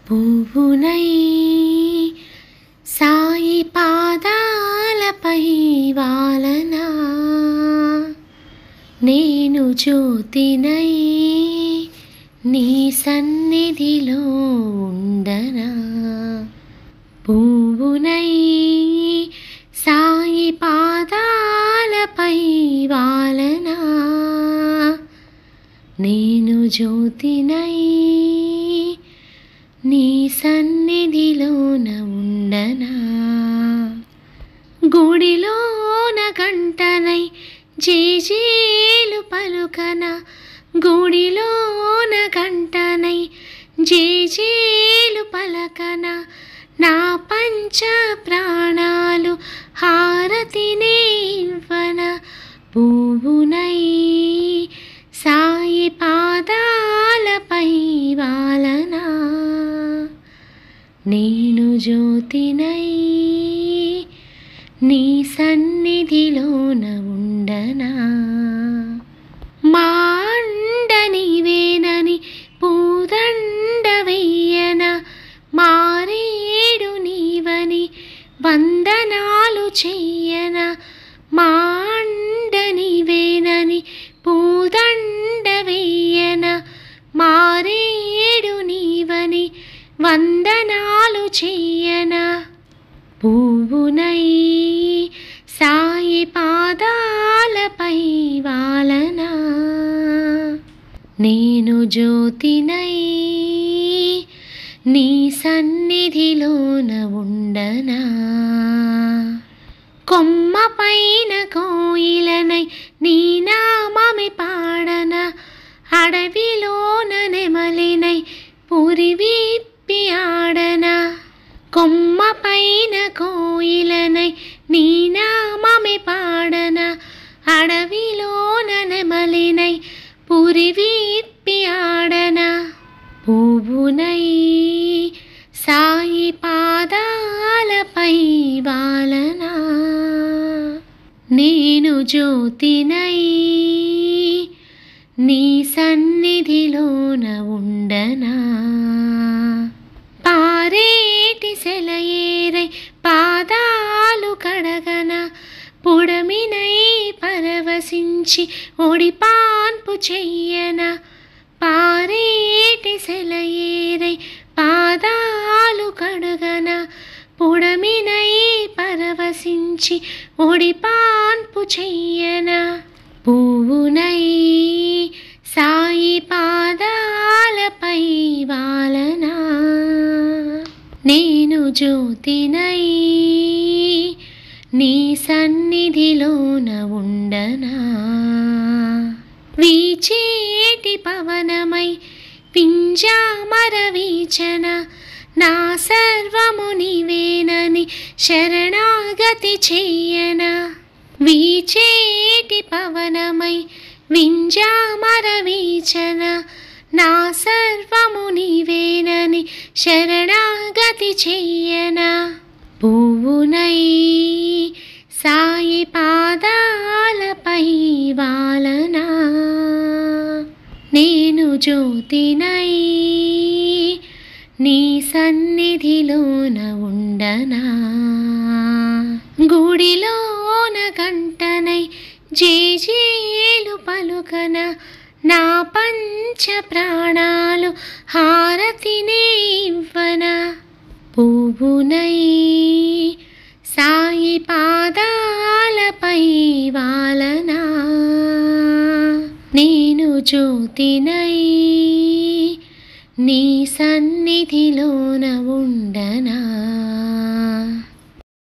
పువ్వునై సాయి పాదాలపై వాలనా నేను జ్యోతినై నీ సన్నిధిలో ఉండనా పువ్వునై సాయి పాదాలపై వాలనా నేను జ్యోతినై నీ సన్నిధిలోన ఉండనా గుడిలోన గంటనై జేజేలు పలుకన గుడిలోన గంటనై జేజేలు పలకన నా పంచ ప్రాణాలు హారతిని ఇవ్వన పువ్వునై సాయి పాదాలపై వాలనా నేను జ్యోతినై నీ సన్నిధిలోన ఉండనా మా అండ నీవేనని పూదండ వెయ్యన మారేడు నీవని వందనాలు చెయ్యన మా అండ నీవేనని పూదండ వెయ్యన మారేడు నీవని వందనాలు చెయ్యన పువ్వునై సాయి పాదాలపై వాలనా నేను జ్యోతినై నీ సన్నిధిలోన ఉండనా కొమ్మ పైన కోయిలనై నీ నామమి పాడన అడవిలోన నెమలినై పురి విప్పి ఆడన కొమ్మ పైన కోయిలనై నీ నామమి పాడన అడవిలోన నెమలినై పురి విప్పి ఆడన పువ్వునై సాయి పాదాలపై వాలనా నేను జ్యోతినై నీ సన్నిధిలోన ఉండనా పారేటి సెలయేరై పాదాలు కడగన పుడమినై పరవశించి ఒడిపాన్పు చెయ్యన పారేటి సెలయేరై పాదాలు కడగన పుడమినై పరవశించి ఒడిపాన్పు చెయ్యన పువ్వునై సాయి పాదాలపై వాలనా నేను జ్యోతినై నీ సన్నిధిలోన ఉండనా వీచేటి పవనమై పింజామర వీచన నా సర్వము నీవేనని శరణాగతి చెయ్యన వీచేటి పవనమై వింజామర వీచన నా సర్వము నీవేనని శరణాగతి చెయ్యన పువ్వునై సాయి పాదాలపై వాలనా నేను జ్యోతినై నీ సన్నిధిలోన ఉండనా గుడిలోన గంటనై జేజేలు పలుకన నా పంచ ప్రాణాలు హారతిని ఇవ్వన పువ్వునై సాయి పాదాలపై వాలనా నేను జ్యోతినై నీ సన్నిధిలోన ఉండనా